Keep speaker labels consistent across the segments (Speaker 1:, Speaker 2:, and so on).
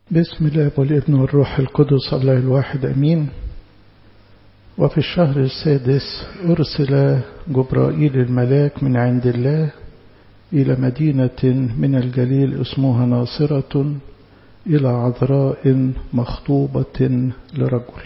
Speaker 1: بسم الله والابن والروح القدس الله الواحد أمين وفي الشهر السادس أرسل جبرائيل الملاك من عند الله إلى مدينة من الجليل اسمها ناصرة إلى عذراء مخطوبة لرجل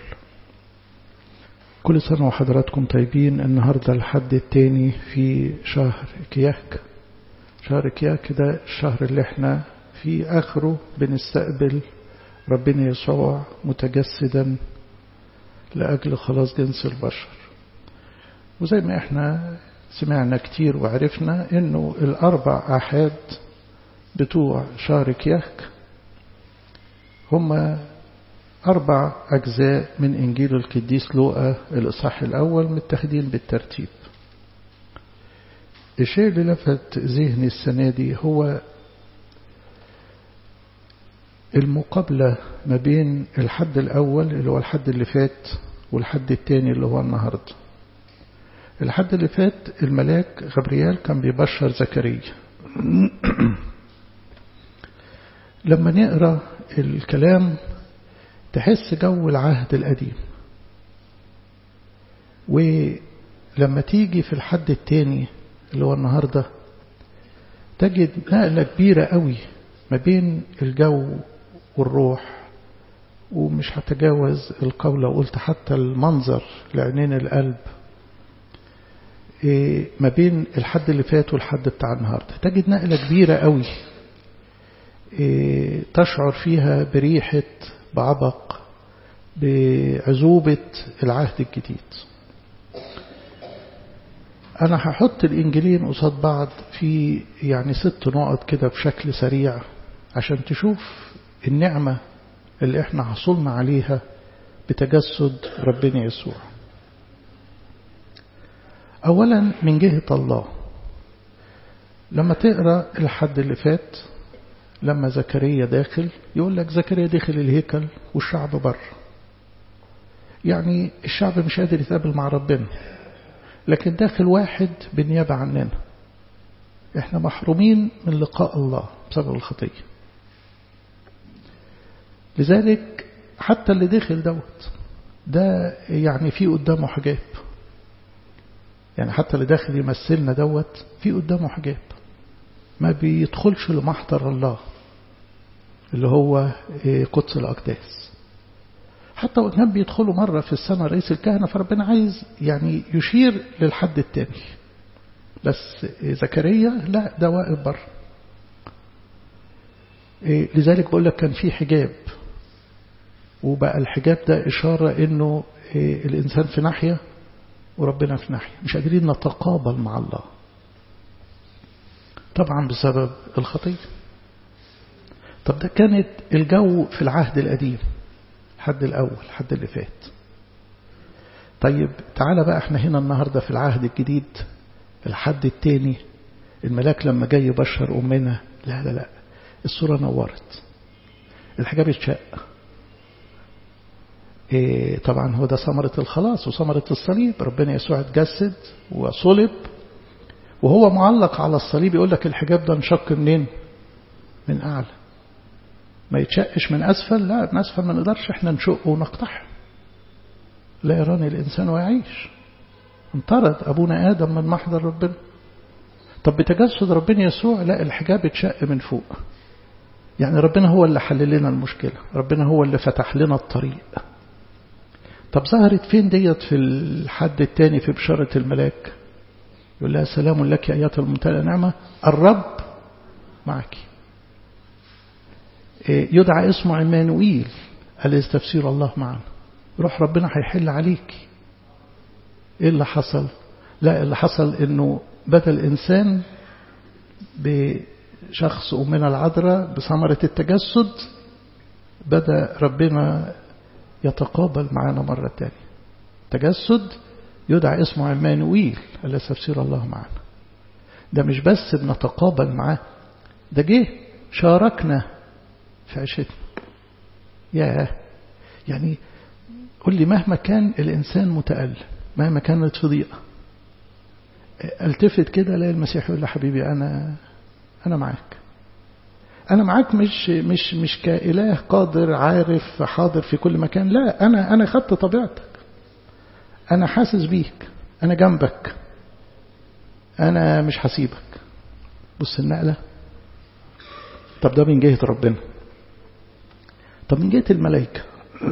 Speaker 1: كل سنة وحضراتكم طيبين النهاردة الحد التاني في شهر كياك شهر كياك ده الشهر اللي احنا في آخره بنستقبل ربنا يسوع متجسدا لأجل خلاص جنس البشر وزي ما احنا سمعنا كتير وعرفنا انه الأربع أحاد بتوع شهر كياك هما أربع أجزاء من إنجيل القديس لوقا الإصحاح الأول متخذين بالترتيب الشيء اللي لفت ذهني السنة دي هو المقابلة ما بين الحد الأول اللي هو الحد اللي فات والحد التاني اللي هو النهاردة الحد اللي فات الملاك غبريال كان بيبشر زكريا لما نقرأ الكلام تحس جو العهد القديم ولما تيجي في الحد التاني اللي هو النهاردة تجد نقلة كبيرة قوي ما بين الجو والروح ومش هتجاوز القول قلت حتى المنظر لعينين القلب إيه ما بين الحد اللي فات والحد بتاع النهاردة تجد نقلة كبيرة قوي إيه تشعر فيها بريحة بعبق بعذوبة العهد الجديد أنا هحط الإنجيلين قصاد بعض في يعني ست نقط كده بشكل سريع عشان تشوف النعمة اللي احنا حصلنا عليها بتجسد ربنا يسوع أولا من جهة الله لما تقرأ الحد اللي فات لما زكريا داخل يقول لك زكريا داخل الهيكل والشعب بره يعني الشعب مش قادر يتقابل مع ربنا لكن داخل واحد بالنيابة عننا احنا محرومين من لقاء الله بسبب الخطية لذلك حتى اللي داخل دوت ده يعني في قدامه حجاب يعني حتى اللي داخل يمثلنا دوت في قدامه حجاب ما بيدخلش لمحضر الله اللي هو قدس الأقداس حتى وإن كان بيدخلوا مرة في السنة رئيس الكهنة فربنا عايز يعني يشير للحد التاني بس زكريا لا ده واقف بره لذلك بقول لك كان في حجاب وبقى الحجاب ده إشارة إنه الإنسان في ناحية وربنا في ناحية مش قادرين نتقابل مع الله طبعا بسبب الخطية طب ده كانت الجو في العهد القديم الحد الأول الحد اللي فات طيب تعالى بقى احنا هنا النهاردة في العهد الجديد الحد التاني الملاك لما جاي يبشر أمنا لا لا لا الصورة نورت الحجاب اتشق إيه طبعا هو ده ثمرة الخلاص وثمرة الصليب ربنا يسوع اتجسد وصلب وهو معلق على الصليب يقول لك الحجاب ده انشق منين من أعلى ما يتشقش من أسفل لا من أسفل ما نقدرش احنا نشقه ونقطعه لا يراني الإنسان ويعيش انطرد أبونا آدم من محضر ربنا طب بتجسد ربنا يسوع لا الحجاب اتشق من فوق يعني ربنا هو اللي حل لنا المشكلة ربنا هو اللي فتح لنا الطريق طب ظهرت فين ديت في الحد الثاني في بشارة الملاك يقول لها سلام لك يا أيات الممتلئة نعمة الرب معك يدعى اسمه عمانوئيل الذي تفسير الله معنا روح ربنا هيحل عليك ايه اللي حصل لا اللي حصل انه بدل انسان بشخص امنا العذراء بثمرة التجسد بدأ ربنا يتقابل معنا مرة تانية تجسد يدعى اسمه عمانوئيل الذي تفسير الله معنا ده مش بس بنتقابل معاه ده جه شاركنا في عيشتنا يا يعني قل لي مهما كان الإنسان متألم مهما كانت في ضيقة التفت كده الاقي المسيح يقول لي حبيبي أنا أنا معاك أنا معاك مش مش مش كإله قادر عارف حاضر في كل مكان لا أنا أنا خدت طبيعتك أنا حاسس بيك أنا جنبك أنا مش هسيبك بص النقلة طب ده من جهة ربنا طب من جهة الملائكة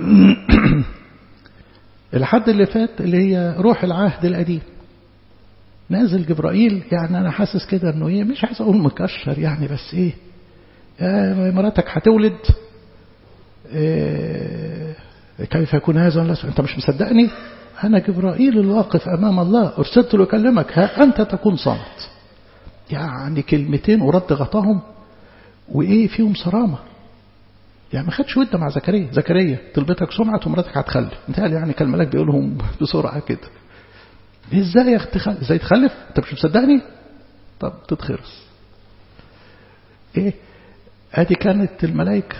Speaker 1: الحد اللي فات اللي هي روح العهد القديم نازل جبرائيل يعني أنا حاسس كده أنه إيه مش عايز أقول مكشر يعني بس إيه يا مراتك هتولد إيه كيف يكون هذا لا أنت مش مصدقني أنا جبرائيل الواقف أمام الله أرسلت له أكلمك ها أنت تكون صامت يعني كلمتين ورد غطاهم وإيه فيهم صرامة يعني ما خدش ودة مع زكريا زكريا طلبتك سمعة ومراتك هتخلف انت يعني كان الملاك بيقولهم بسرعة كده ازاي يا اخت تخلف ازاي تخلف انت مش مصدقني طب تتخرس ايه ادي كانت الملائكة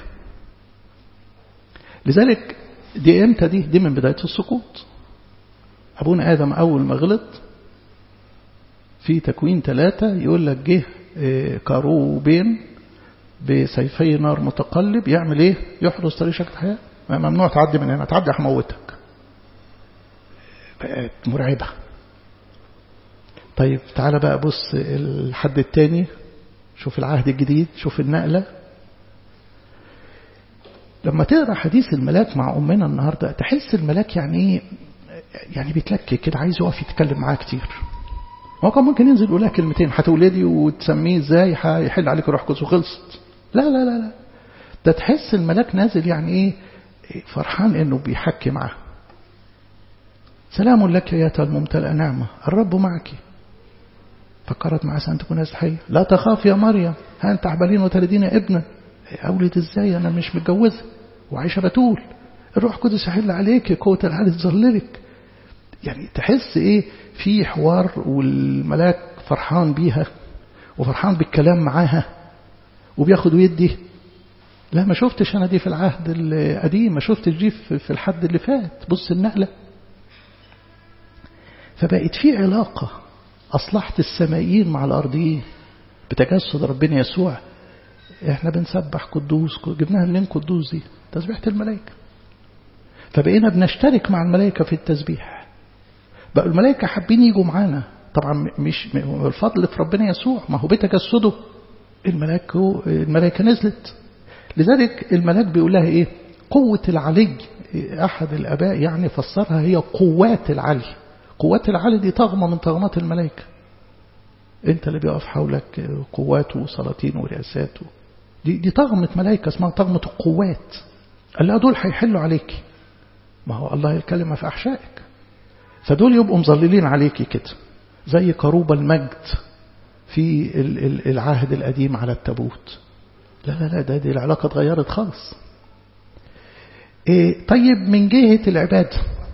Speaker 1: لذلك دي امتى دي دي من بداية السقوط ابونا ادم اول ما غلط في تكوين ثلاثة يقول لك جه كروبين بسيفي نار متقلب يعمل ايه يحرس طريق شكل الحياة ممنوع تعدي من هنا تعدي هموتك بقت مرعبة طيب تعالى بقى بص الحد التاني شوف العهد الجديد شوف النقلة لما تقرا حديث الملاك مع أمنا النهاردة تحس الملاك يعني ايه يعني بيتلكك كده عايز يقف يتكلم معاه كتير هو كان ممكن ينزل يقول لها كلمتين هتولدي وتسميه ازاي هيحل عليك روح قدس وخلصت لا لا لا لا ده تحس الملاك نازل يعني ايه فرحان انه بيحكي معاه سلام لك يا الممتلئ نعمة الرب معك فكرت مع أن تكون حية لا تخاف يا مريم ها أنت عبالين وتلدين ابنا أولد إزاي أنا مش متجوزة وعايشة بتول الروح القدس يحل عليك قوة العالي تظللك يعني تحس إيه في حوار والملاك فرحان بيها وفرحان بالكلام معاها وبياخد ويدي لا ما شفتش أنا دي في العهد القديم ما شفتش دي في الحد اللي فات بص النقلة فبقت في علاقة أصلحت السمائيين مع الأرضيين بتجسد ربنا يسوع احنا بنسبح قدوس جبناها منين قدوس دي تسبيحة الملائكة فبقينا بنشترك مع الملائكة في التسبيح بقى الملائكة حابين يجوا معانا طبعا مش الفضل في ربنا يسوع ما هو بتجسده الملائكة الملائكة نزلت لذلك الملاك بيقول لها ايه قوة العلي أحد الآباء يعني فسرها هي قوات العلي قوات العلي دي طغمة من طغمات الملائكة انت اللي بيقف حولك قوات وسلاطين ورئاسات دي دي طغمة ملائكة اسمها طغمة القوات قال لها دول هيحلوا عليك ما هو الله يتكلم في أحشائك فدول يبقوا مظللين عليك كده زي كروب المجد في العهد القديم على التابوت لا لا لا ده دي العلاقة اتغيرت خالص إيه طيب من جهة العبادة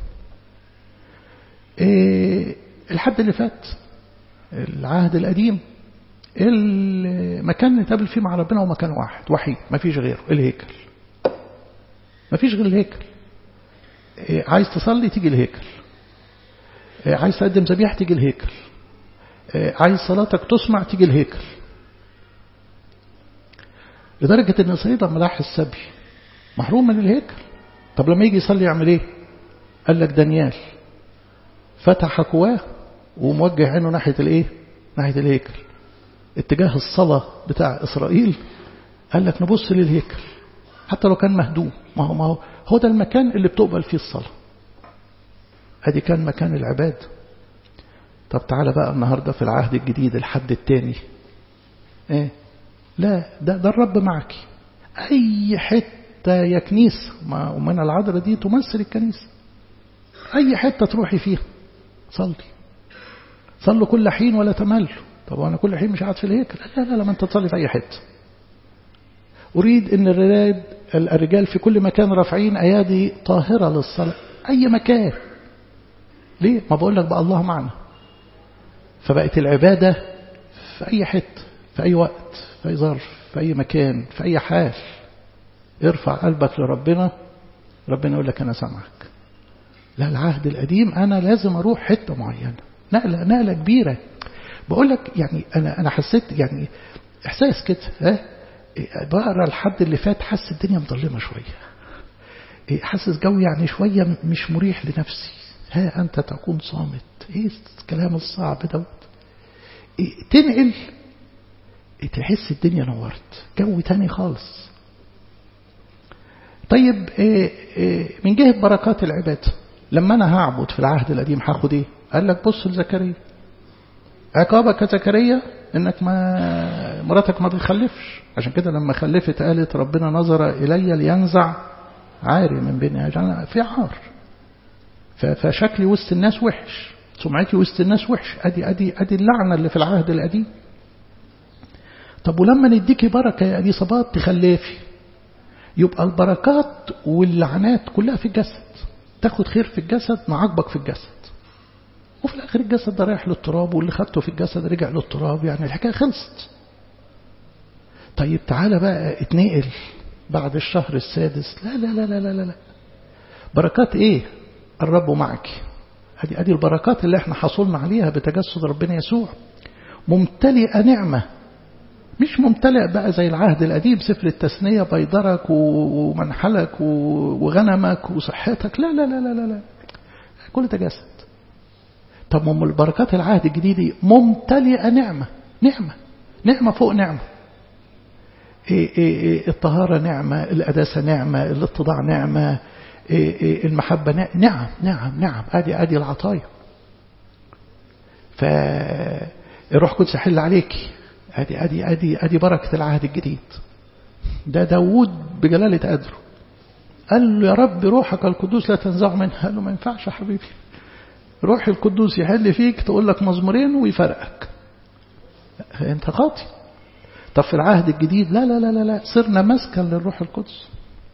Speaker 1: إيه الحد اللي فات العهد القديم المكان اللي نتقابل فيه مع ربنا هو مكان واحد وحيد ما فيش غيره الهيكل ما فيش غير الهيكل إيه عايز تصلي تيجي الهيكل إيه عايز تقدم ذبيحة تيجي الهيكل إيه عايز صلاتك تسمع تيجي الهيكل لدرجة ان سيد لما راح السبي محروم من الهيكل طب لما يجي يصلي يعمل ايه قال لك دانيال فتح كواه وموجه عينه ناحية الايه ناحية الهيكل اتجاه الصلاة بتاع إسرائيل قال لك نبص للهيكل حتى لو كان مهدوم ما هو ما هو هو ده المكان اللي بتقبل فيه الصلاة ادي كان مكان العباد طب تعالى بقى النهاردة في العهد الجديد الحد الثاني ايه لا ده ده الرب معك اي حتة يا كنيسة ما ومن العذراء دي تمثل الكنيسة اي حتة تروحي فيها صلي صلوا كل حين ولا تملوا طب أنا كل حين مش قاعد في الهيكل لا لا لما أنت تصلي في أي حتة أريد أن الرجال الرجال في كل مكان رافعين أيادي طاهرة للصلاة أي مكان ليه ما بقول لك بقى الله معنا فبقت العبادة في أي حتة في أي وقت في أي ظرف في أي مكان في أي حال ارفع قلبك لربنا ربنا يقول لك أنا سامعك لا العهد القديم أنا لازم أروح حتة معينة نقلة نقلة كبيرة بقول لك يعني أنا أنا حسيت يعني إحساس كده ها بقرا الحد اللي فات حس الدنيا مظلمة شوية حاسس جو يعني شوية مش مريح لنفسي ها أنت تكون صامت إيه الكلام الصعب دوت إيه تنقل إيه تحس الدنيا نورت جو تاني خالص طيب إيه إيه من جهة بركات العبادة لما أنا هعبد في العهد القديم هاخد إيه قال لك بص لزكريا عقابك زكريا انك ما مراتك ما بتخلفش عشان كده لما خلفت قالت ربنا نظر الي لينزع عاري من بين في عار فشكلي وسط الناس وحش سمعتي وسط الناس وحش ادي ادي ادي اللعنه اللي في العهد القديم طب ولما نديكي بركه يا اليصابات تخلفي يبقى البركات واللعنات كلها في الجسد تاخد خير في الجسد معاقبك في الجسد وفي الآخر الجسد ده رايح للتراب واللي خدته في الجسد رجع للتراب يعني الحكاية خلصت طيب تعالى بقى اتنقل بعد الشهر السادس لا لا لا لا لا لا بركات ايه الرب معك ادي ادي البركات اللي احنا حصلنا عليها بتجسد ربنا يسوع ممتلئة نعمة مش ممتلئ بقى زي العهد القديم سفر التثنية بيضرك ومنحلك وغنمك وصحتك لا لا لا لا لا, لا. كل ده جسد طب ما البركات العهد الجديد ممتلئة نعمة نعمة نعمة فوق نعمة إيه إيه إيه الطهارة نعمة القداسة نعمة الاتضاع نعمة المحبة نعم نعم نعم ادي ادي العطايا فالروح القدس يحل عليك ادي ادي ادي ادي بركة العهد الجديد ده داوود بجلالة قدره قال له يا رب روحك القدوس لا تنزع منه قال له ما ينفعش يا حبيبي روح القدوس يحل فيك تقول لك مزمورين ويفرقك انت خاطي طب في العهد الجديد لا لا لا لا, لا. صرنا مسكن للروح القدس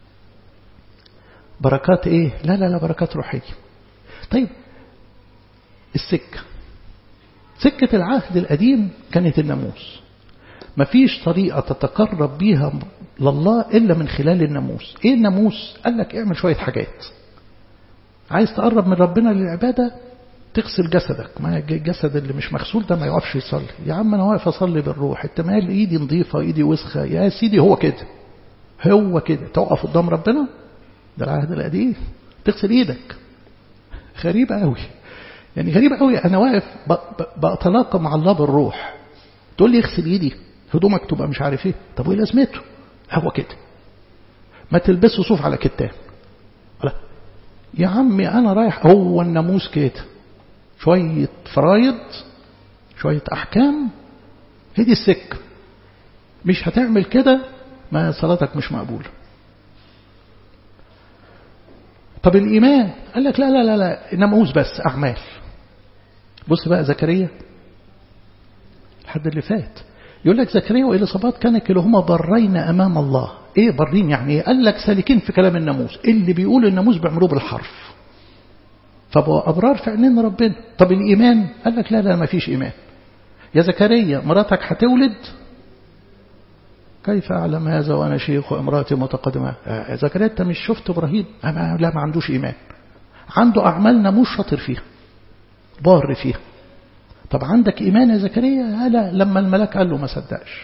Speaker 1: بركات ايه لا لا لا بركات روحية طيب السكة سكة العهد القديم كانت الناموس مفيش طريقة تتقرب بيها لله إلا من خلال الناموس إيه الناموس قال لك اعمل شوية حاجات عايز تقرب من ربنا للعبادة تغسل جسدك ما الجسد اللي مش مغسول ده ما يقفش يصلي يا عم انا واقف اصلي بالروح انت مال ايدي نظيفه ايدي وسخه يا سيدي هو كده هو كده تقف قدام ربنا ده العهد القديم تغسل ايدك غريبه قوي يعني غريبه قوي انا واقف بتلاقى مع الله بالروح تقول لي اغسل ايدي هدومك تبقى مش عارف ايه طب وايه لازمته هو كده ما تلبسه صوف على كتان لا يا عمي انا رايح هو الناموس كده شوية فرايض شوية أحكام هي دي السكة مش هتعمل كده ما صلاتك مش مقبولة طب الإيمان قال لك لا لا لا لا ناموس بس أعمال بص بقى زكريا الحد اللي فات يقول لك زكريا وإليصابات كان كلاهما برين أمام الله إيه برين يعني إيه؟ قال لك سالكين في كلام الناموس اللي بيقول الناموس بيعملوه بالحرف فبقوا أبرار في عينين ربنا طب الإيمان قال لك لا لا ما فيش إيمان يا زكريا مراتك هتولد كيف أعلم هذا وأنا شيخ وامرأتي متقدمة يا زكريا أنت مش شفت إبراهيم لا ما عندوش إيمان عنده أعمال ناموس شاطر فيها بار فيها طب عندك إيمان يا زكريا لا لما الملاك قال له ما صدقش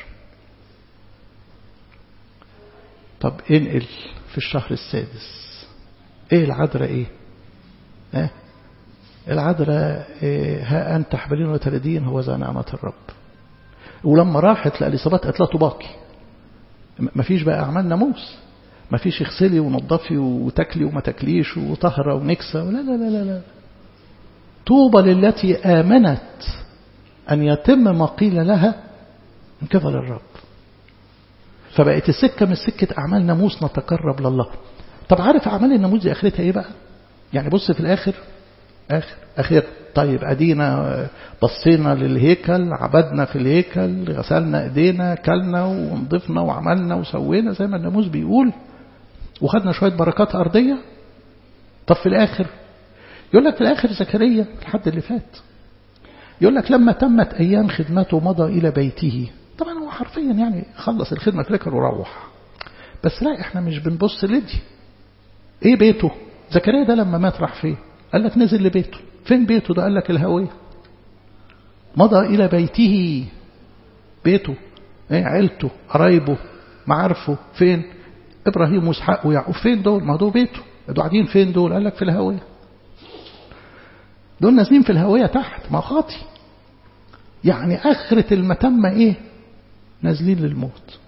Speaker 1: طب انقل في الشهر السادس ايه العذراء ايه اه العذراء إيه ها أنت حبلين وتلدين هو ذا نعمة الرب ولما راحت لأليصابات قالت لها طباكي ما فيش بقى أعمال ناموس ما فيش اغسلي ونضفي وتاكلي وما تاكليش وطهرة ونكسة لا لا لا لا لا طوبى للتي آمنت أن يتم ما قيل لها من قبل الرب فبقت السكة من سكة أعمال ناموس نتقرب لله طب عارف أعمال الناموس دي آخرتها إيه بقى يعني بص في الآخر آخر آخر طيب أدينا بصينا للهيكل عبدنا في الهيكل غسلنا إيدينا كلنا ونضفنا وعملنا وسوينا زي ما الناموس بيقول وخدنا شوية بركات أرضية طب في الآخر يقول لك في الآخر زكريا الحد اللي فات يقول لك لما تمت أيام خدمته مضى إلى بيته طبعا هو حرفيا يعني خلص الخدمة في الآخر وروح بس لا احنا مش بنبص لدي ايه بيته زكريا ده لما مات راح فين قال لك نزل لبيته فين بيته ده قال لك الهوية مضى إلى بيته بيته ايه عيلته قرايبه معارفه فين إبراهيم وإسحاق ويعقوب فين دول ما دول بيته دول قاعدين فين دول قال لك في الهوية دول نازلين في الهوية تحت ما خاطي يعني آخرة المتمة إيه نازلين للموت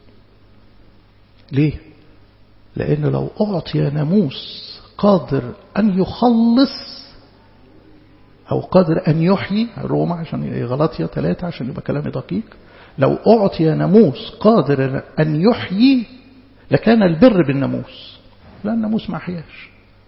Speaker 1: ليه لأن لو أعطي ناموس قادر أن يخلص أو قادر أن يحيي روما عشان غلطية ثلاثة عشان يبقى كلامي دقيق لو أعطي ناموس قادر أن يحيي لكان البر بالناموس لا الناموس ما حياش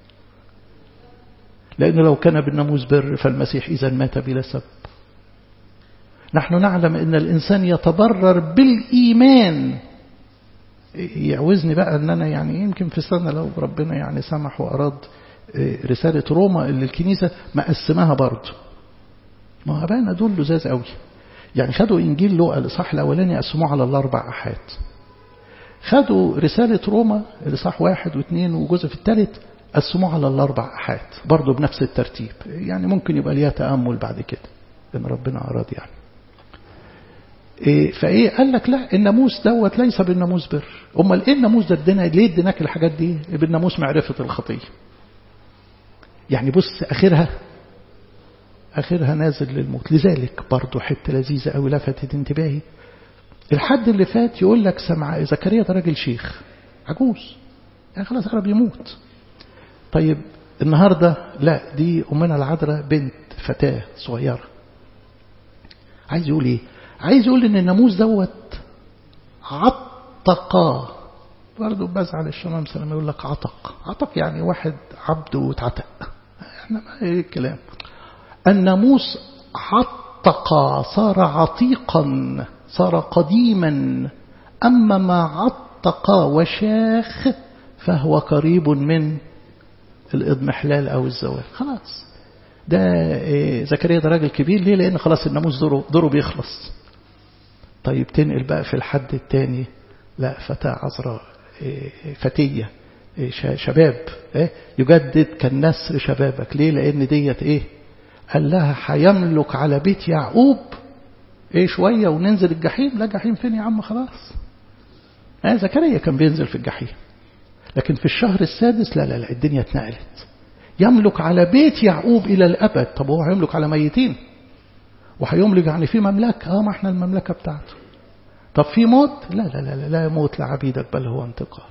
Speaker 1: لأن لو كان بالناموس بر فالمسيح إذا مات بلا سبب نحن نعلم أن الإنسان يتبرر بالإيمان يعوزني بقى أن أنا يعني يمكن في سنة لو ربنا يعني سمح وأراد رسالة روما اللي الكنيسة مقسمها برضه ما أبانا دول لزاز قوي يعني خدوا إنجيل لوقا الإصحاح الأولاني قسموه على الأربع أحاد خدوا رسالة روما الإصحاح واحد واثنين وجزء في الثالث قسموه على الأربع أحاد برضه بنفس الترتيب يعني ممكن يبقى ليها تأمل بعد كده إن ربنا أراد يعني إيه فايه قال لك لا الناموس دوت ليس بالناموس بر امال ايه الناموس ده ادينا ليه اديناك الحاجات دي بالناموس معرفه الخطيه يعني بص اخرها اخرها نازل للموت لذلك برضه حته لذيذه قوي لفتت انتباهي الحد اللي فات يقول لك سمع زكريا ده راجل شيخ عجوز يعني خلاص قرب يموت طيب النهارده لا دي امنا العذراء بنت فتاه صغيره عايز يقول ايه عايز يقول ان الناموس دوت عتقا برضه بزعل الشمامسه لما يقول لك عتق عتق يعني واحد عبد واتعتق احنا ما ايه الكلام الناموس عتقا صار عتيقا صار قديما اما ما عتق وشاخ فهو قريب من الاضمحلال او الزواج خلاص ده إيه زكريا ده راجل كبير ليه لان خلاص الناموس دوره, دوره بيخلص طيب تنقل بقى في الحد الثاني لا فتاة عذراء فتية شباب يجدد كالنسر شبابك ليه لأن ديت إيه قال لها هيملك على بيت يعقوب إيه شوية وننزل الجحيم لا جحيم فين يا عم خلاص آه زكريا كان بينزل في الجحيم لكن في الشهر السادس لا لا لا الدنيا اتنقلت يملك على بيت يعقوب إلى الأبد طب هو هيملك على ميتين وهيملك يعني في مملكة اه ما احنا المملكة بتاعته طب في موت لا لا لا لا يموت لعبيدك بل هو انتقال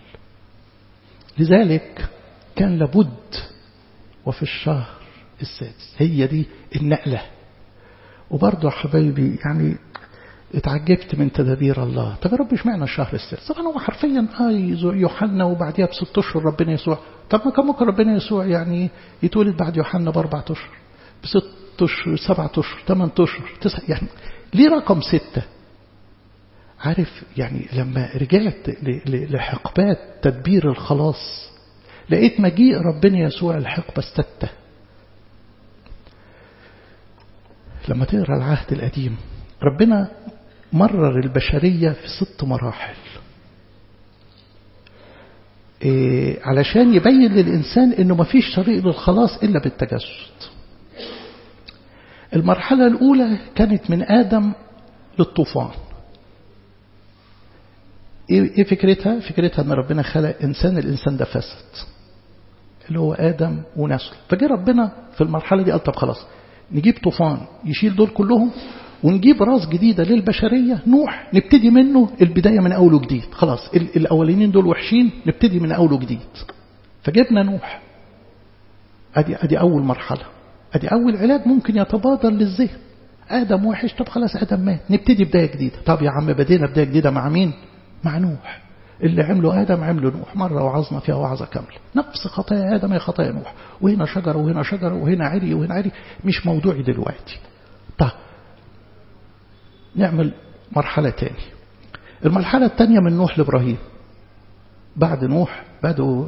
Speaker 1: لذلك كان لابد وفي الشهر السادس هي دي النقلة وبرضه يا حبايبي يعني اتعجبت من تدابير الله طب يا رب اشمعنى الشهر السادس طبعا هو حرفيا اه يوحنا وبعديها بست اشهر ربنا يسوع طب ما كان ممكن ربنا يسوع يعني يتولد بعد يوحنا باربع اشهر بست اشهر سبعة اشهر ثمان اشهر تسعة يعني ليه رقم ستة عارف يعني لما رجعت لحقبات تدبير الخلاص لقيت مجيء ربنا يسوع الحقبة الستة لما تقرا العهد القديم ربنا مرر البشرية في ست مراحل إيه علشان يبين للإنسان إنه مفيش طريق للخلاص إلا بالتجسد المرحلة الأولى كانت من آدم للطوفان إيه فكرتها؟ فكرتها أن ربنا خلق إنسان الإنسان ده فسد اللي هو آدم ونسله فجاء ربنا في المرحلة دي قال طب خلاص نجيب طوفان يشيل دول كلهم ونجيب راس جديدة للبشرية نوح نبتدي منه البداية من أول وجديد خلاص الأولين دول وحشين نبتدي من أول وجديد فجبنا نوح أدي, أدي أول مرحلة أدي أول علاج ممكن يتبادر للذهن آدم وحش طب خلاص آدم مات نبتدي بداية جديدة طب يا عم بدينا بداية جديدة مع مين مع نوح اللي عمله آدم عمله نوح مرة وعظنا فيها وعظة كاملة نفس خطايا آدم هي خطايا نوح وهنا شجرة وهنا شجرة وهنا عري وهنا عري مش موضوعي دلوقتي طب نعمل مرحلة تاني المرحلة التانية من نوح لإبراهيم بعد نوح بدوا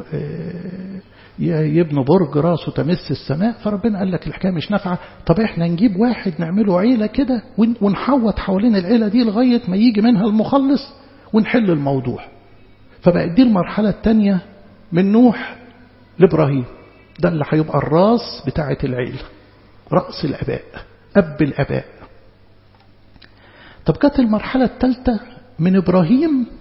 Speaker 1: يبنوا برج راسه تمس السماء فربنا قال لك الحكاية مش نافعة طب احنا نجيب واحد نعمله عيلة كده ونحوط حوالين العيلة دي لغاية ما يجي منها المخلص ونحل الموضوع فبقت دي المرحلة التانية من نوح لإبراهيم ده اللي هيبقى الراس بتاعة العيلة رأس الأباء أب الأباء طب كانت المرحلة الثالثة من إبراهيم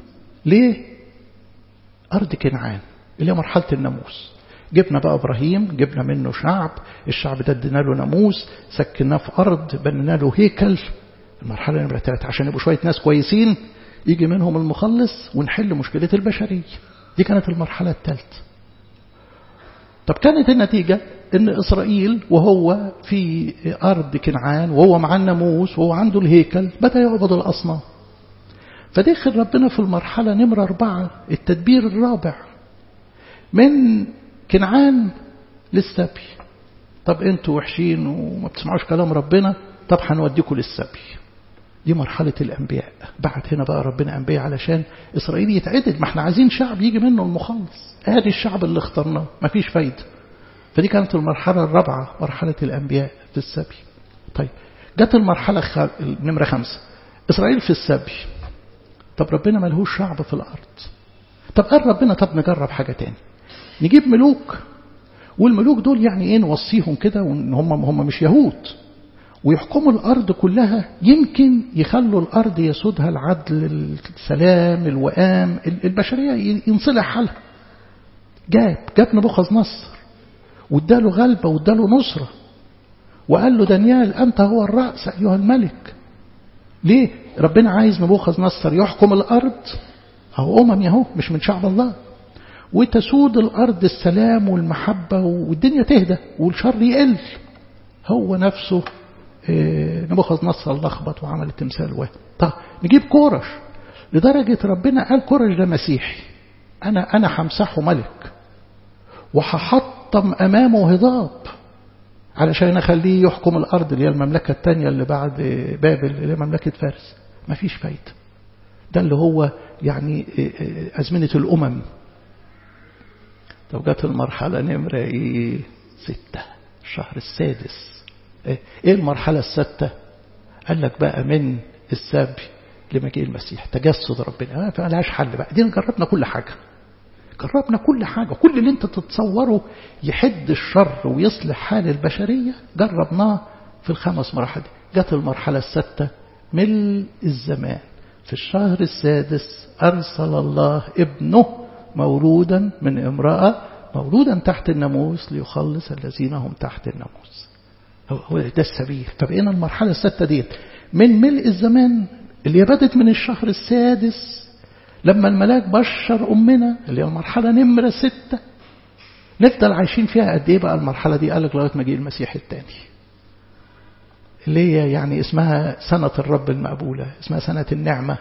Speaker 1: ليه أرض كنعان اللي هي مرحلة الناموس جبنا بقى إبراهيم جبنا منه شعب الشعب ده ادينا له ناموس سكناه في أرض بنينا له هيكل المرحلة نمرة ثلاثة عشان يبقوا شوية ناس كويسين يجي منهم المخلص ونحل مشكلة البشرية دي كانت المرحلة الثالثة طب كانت النتيجة ان إسرائيل وهو في أرض كنعان وهو مع الناموس وهو عنده الهيكل بدأ يعبد الأصنام فدخل ربنا في المرحلة نمرة أربعة التدبير الرابع من كنعان للسبي طب انتوا وحشين وما بتسمعوش كلام ربنا طب هنوديكم للسبي دي مرحلة الأنبياء بعت هنا بقى ربنا أنبياء علشان إسرائيل يتعدل ما احنا عايزين شعب يجي منه المخلص ادي الشعب اللي اخترناه مفيش فايدة فدي كانت المرحلة الرابعة مرحلة الأنبياء في السبي طيب جت المرحلة خ... نمرة خمسة إسرائيل في السبي طب ربنا ملهوش شعب في الأرض طب قال ربنا طب نجرب حاجة تاني نجيب ملوك والملوك دول يعني ايه نوصيهم كده وان هم هم مش يهود ويحكموا الأرض كلها يمكن يخلوا الأرض يسودها العدل السلام الوئام البشرية ينصلح حالها جاب جاب نبوخذ نصر واداله غلبة واداله نصرة وقال له دانيال أنت هو الرأس أيها الملك ليه ربنا عايز نبوخذ نصر يحكم الأرض أهو أمم يهو مش من شعب الله وتسود الأرض السلام والمحبة والدنيا تهدى والشر يقل هو نفسه نبوخذ نصر لخبط وعمل التمثال واحد طب نجيب كورش لدرجة ربنا قال كورش ده مسيحي أنا أنا همسحه ملك وهحطم أمامه هضاب علشان أخليه يحكم الأرض اللي هي المملكة الثانية اللي بعد بابل اللي هي مملكة فارس مفيش فايدة ده اللي هو يعني أزمنة الأمم طب جت المرحلة نمرة إيه ستة الشهر السادس إيه المرحلة الستة قال لك بقى من السبي لمجيء المسيح تجسد ربنا فملهاش حل بقى دي جربنا كل حاجة جربنا كل حاجة كل اللي انت تتصوره يحد الشر ويصلح حال البشرية جربناه في الخمس مراحل جت المرحلة الستة ملء الزمان في الشهر السادس أرسل الله ابنه مولودا من امرأة مولودا تحت الناموس ليخلص الذين هم تحت الناموس هو ده السبيل فبقينا المرحلة الستة ديت من ملء الزمان اللي بدت من الشهر السادس لما الملاك بشر أمنا اللي هي المرحلة نمرة ستة نفضل عايشين فيها قد إيه بقى المرحلة دي قالك لغاية مجيء المسيح الثاني اللي هي يعني اسمها سنة الرب المقبولة اسمها سنة النعمة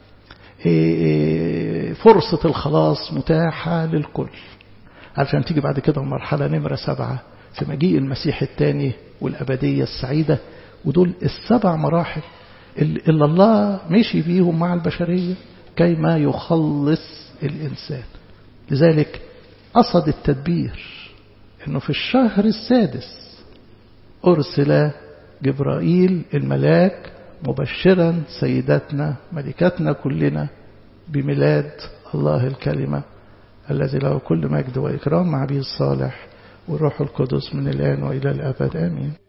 Speaker 1: فرصة الخلاص متاحة للكل عشان تيجي بعد كده المرحلة نمرة سبعة في مجيء المسيح الثاني والأبدية السعيدة ودول السبع مراحل اللي الله مشي بيهم مع البشرية كيما يخلص الإنسان لذلك قصد التدبير أنه في الشهر السادس أرسل جبرائيل الملاك مبشرا سيداتنا ملكاتنا كلنا بميلاد الله الكلمة الذي له كل مجد وإكرام مع به الصالح والروح القدس من الآن وإلى الأبد آمين